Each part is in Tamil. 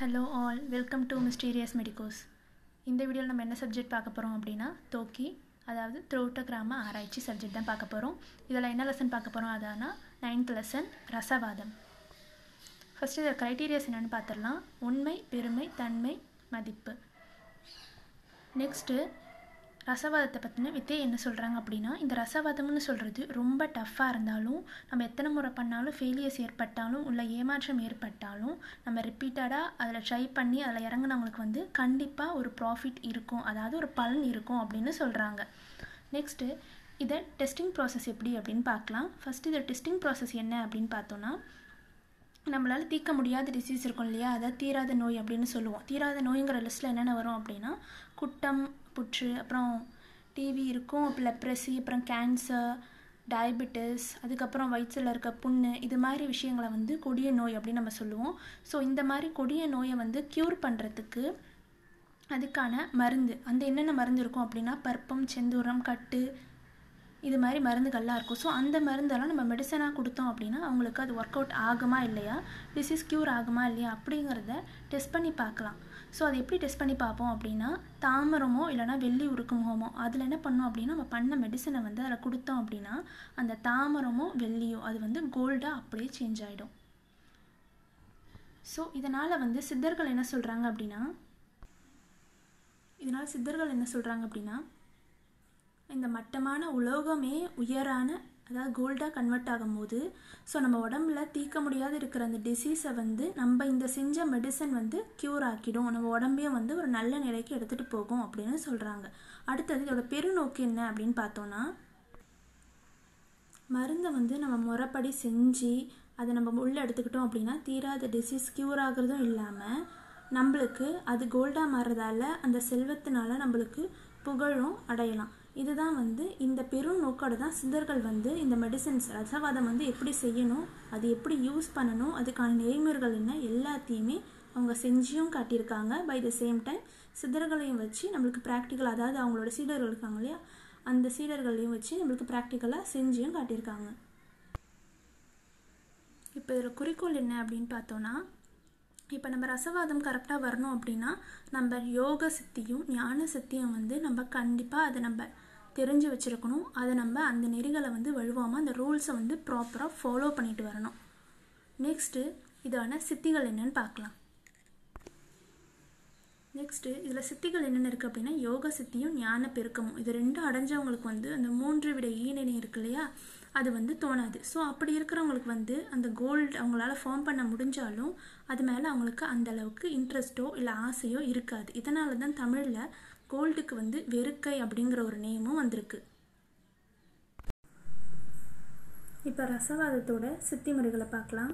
hello all welcome to mysterious medicos இந்த வீடியோவில் நம்ம என்ன சப்ஜெக்ட் பார்க்க போகிறோம் அப்படின்னா தோக்கி அதாவது த்ரோட்டோகிராம ஆராய்ச்சி சப்ஜெக்ட் தான் பார்க்க போகிறோம் இதில் என்ன லெசன் பார்க்க போகிறோம் அதானா நைன்த் லெசன் ரசவாதம் ஃபஸ்ட்டு இதில் க்ரைட்டீரியாஸ் என்னென்னு பார்த்துடலாம் உண்மை பெருமை தன்மை மதிப்பு நெக்ஸ்ட்டு ரசவாதத்தை பற்றின வித்தையை என்ன சொல்கிறாங்க அப்படின்னா இந்த ரசவாதம்னு சொல்கிறது ரொம்ப டஃப்பாக இருந்தாலும் நம்ம எத்தனை முறை பண்ணாலும் ஃபெயிலியர்ஸ் ஏற்பட்டாலும் உள்ள ஏமாற்றம் ஏற்பட்டாலும் நம்ம ரிப்பீட்டடாக அதில் ட்ரை பண்ணி அதில் இறங்குனவங்களுக்கு வந்து கண்டிப்பாக ஒரு ப்ராஃபிட் இருக்கும் அதாவது ஒரு பலன் இருக்கும் அப்படின்னு சொல்கிறாங்க நெக்ஸ்ட்டு இதை டெஸ்டிங் ப்ராசஸ் எப்படி அப்படின்னு பார்க்கலாம் ஃபஸ்ட்டு இதை டெஸ்டிங் ப்ராசஸ் என்ன அப்படின்னு பார்த்தோன்னா நம்மளால் தீர்க்க முடியாத டிசீஸ் இருக்கும் இல்லையா அதாவது தீராத நோய் அப்படின்னு சொல்லுவோம் தீராத நோய்ங்கிற லிஸ்ட்டில் என்னென்ன வரும் அப்படின்னா குட்டம் புற்று அப்புறம் டிவி இருக்கும் அப்புறம் லெப்ரசி அப்புறம் கேன்சர் டயபெட்டிஸ் அதுக்கப்புறம் வயிற்றில் இருக்க புண்ணு இது மாதிரி விஷயங்களை வந்து கொடிய நோய் அப்படின்னு நம்ம சொல்லுவோம் ஸோ இந்த மாதிரி கொடிய நோயை வந்து க்யூர் பண்ணுறதுக்கு அதுக்கான மருந்து அந்த என்னென்ன மருந்து இருக்கும் அப்படின்னா பற்பம் செந்தூரம் கட்டு இது மாதிரி மருந்துகள்லாம் இருக்கும் ஸோ அந்த மருந்தெல்லாம் நம்ம மெடிசனாக கொடுத்தோம் அப்படின்னா அவங்களுக்கு அது ஒர்க் அவுட் ஆகுமா இல்லையா டிசீஸ் க்யூர் ஆகுமா இல்லையா அப்படிங்கிறத டெஸ்ட் பண்ணி பார்க்கலாம் ஸோ அதை எப்படி டெஸ்ட் பண்ணி பார்ப்போம் அப்படின்னா தாமரமோ இல்லைனா வெள்ளி உருக்குமுகமோ அதில் என்ன பண்ணோம் அப்படின்னா நம்ம பண்ண மெடிசனை வந்து அதில் கொடுத்தோம் அப்படின்னா அந்த தாமரமோ வெள்ளியோ அது வந்து கோல்டாக அப்படியே சேஞ்ச் ஆகிடும் ஸோ இதனால் வந்து சித்தர்கள் என்ன சொல்கிறாங்க அப்படின்னா இதனால் சித்தர்கள் என்ன சொல்கிறாங்க அப்படின்னா இந்த மட்டமான உலோகமே உயரான அதாவது கோல்டாக கன்வெர்ட் ஆகும்போது ஸோ நம்ம உடம்புல தீர்க்க முடியாத இருக்கிற அந்த டிசீஸை வந்து நம்ம இந்த செஞ்ச மெடிசன் வந்து க்யூர் ஆக்கிடும் நம்ம உடம்பையும் வந்து ஒரு நல்ல நிலைக்கு எடுத்துகிட்டு போகும் அப்படின்னு சொல்கிறாங்க அடுத்தது இதோட பெருநோக்கு என்ன அப்படின்னு பார்த்தோன்னா மருந்தை வந்து நம்ம முறைப்படி செஞ்சு அதை நம்ம உள்ளே எடுத்துக்கிட்டோம் அப்படின்னா தீராத டிசீஸ் க்யூர் ஆகுறதும் இல்லாமல் நம்மளுக்கு அது கோல்டாக மாறுறதால அந்த செல்வத்தினால நம்மளுக்கு புகழும் அடையலாம் இதுதான் வந்து இந்த பெரும் நோக்கோட தான் சித்தர்கள் வந்து இந்த மெடிசன்ஸ் ரசவாதம் வந்து எப்படி செய்யணும் அது எப்படி யூஸ் பண்ணணும் அதுக்கான நெறிமுறைகள் என்ன எல்லாத்தையுமே அவங்க செஞ்சியும் காட்டியிருக்காங்க பை த சேம் டைம் சித்தர்களையும் வச்சு நம்மளுக்கு ப்ராக்டிக்கல் அதாவது அவங்களோட சீடர்கள் இருக்காங்க இல்லையா அந்த சீடர்களையும் வச்சு நம்மளுக்கு ப்ராக்டிக்கலாக செஞ்சியும் காட்டியிருக்காங்க இப்போ இதில் குறிக்கோள் என்ன அப்படின்னு பார்த்தோன்னா இப்போ நம்ம ரசவாதம் கரெக்டாக வரணும் அப்படின்னா நம்ம யோக சித்தியும் ஞான சித்தியும் வந்து நம்ம கண்டிப்பாக அதை நம்ம தெரிஞ்சு வச்சுருக்கணும் அதை நம்ம அந்த நெறிகளை வந்து வழுவாமல் அந்த ரூல்ஸை வந்து ப்ராப்பராக ஃபாலோ பண்ணிட்டு வரணும் நெக்ஸ்ட்டு இதான சித்திகள் என்னன்னு பார்க்கலாம் நெக்ஸ்ட்டு இதில் சித்திகள் என்னென்ன இருக்குது அப்படின்னா யோக சித்தியும் ஞான பெருக்கமும் இது ரெண்டும் அடைஞ்சவங்களுக்கு வந்து அந்த மூன்று விட ஈனிணை இருக்கு இல்லையா அது வந்து தோணாது ஸோ அப்படி இருக்கிறவங்களுக்கு வந்து அந்த கோல்டு அவங்களால ஃபார்ம் பண்ண முடிஞ்சாலும் அது மேலே அவங்களுக்கு அந்த அளவுக்கு இன்ட்ரெஸ்ட்டோ இல்லை ஆசையோ இருக்காது இதனால தான் தமிழில் கோல்டுக்கு வந்து வெறுக்கை அப்படிங்கிற ஒரு நேமும் வந்திருக்கு இப்போ ரசவாதத்தோட சித்தி முறைகளை பார்க்கலாம்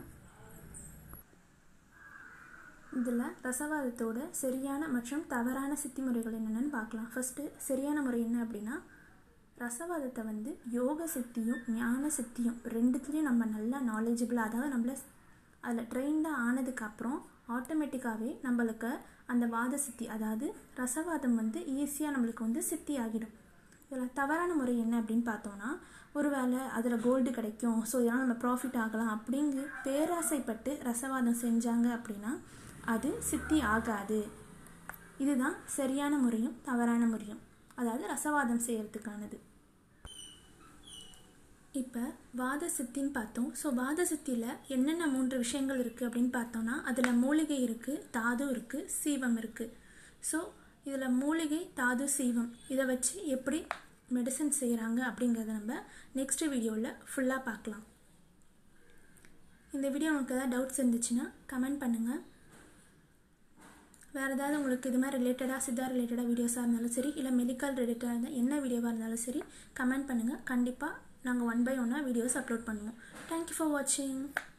இதில் ரசவாதத்தோட சரியான மற்றும் தவறான சித்தி முறைகள் என்னென்னு பார்க்கலாம் ஃபஸ்ட்டு சரியான முறை என்ன அப்படின்னா ரசவாதத்தை வந்து யோக சித்தியும் ஞான சித்தியும் ரெண்டுத்துலேயும் நம்ம நல்லா நாலேஜபிளாக அதாவது நம்மள அதில் ட்ரெயின்டாக ஆனதுக்கப்புறம் ஆட்டோமேட்டிக்காகவே நம்மளுக்கு அந்த வாத சித்தி அதாவது ரசவாதம் வந்து ஈஸியாக நம்மளுக்கு வந்து சித்தி ஆகிடும் இதில் தவறான முறை என்ன அப்படின்னு பார்த்தோன்னா ஒருவேளை அதில் கோல்டு கிடைக்கும் ஸோ இதெல்லாம் நம்ம ப்ராஃபிட் ஆகலாம் அப்படிங்கு பேராசைப்பட்டு ரசவாதம் செஞ்சாங்க அப்படின்னா அது சித்தி ஆகாது இதுதான் சரியான முறையும் தவறான முறையும் அதாவது ரசவாதம் செய்கிறதுக்கானது இப்போ வாத சித்தின்னு பார்த்தோம் ஸோ வாத சித்தியில் என்னென்ன மூன்று விஷயங்கள் இருக்குது அப்படின்னு பார்த்தோன்னா அதில் மூலிகை இருக்குது தாது இருக்குது சீவம் இருக்குது ஸோ இதில் மூலிகை தாது சீவம் இதை வச்சு எப்படி மெடிசன் செய்கிறாங்க அப்படிங்கிறத நம்ம நெக்ஸ்ட் வீடியோவில் ஃபுல்லாக பார்க்கலாம் இந்த வீடியோ உங்களுக்கு ஏதாவது டவுட்ஸ் இருந்துச்சுன்னா கமெண்ட் பண்ணுங்கள் வேறு ஏதாவது உங்களுக்கு இது மாதிரி ரிலேட்டடாக சித்தா ரிலேட்டடாக வீடியோஸாக இருந்தாலும் சரி இல்லை மெடிக்கல் ரிலேட்டடாக இருந்தால் என்ன வீடியோவாக இருந்தாலும் சரி கமெண்ட் பண்ணுங்கள் கண்டிப்பாக நாங்கள் ஒன் பை ஒன்னாக வீடியோஸ் அப்லோட் பண்ணுவோம் தேங்க்யூ ஃபார் வாட்சிங்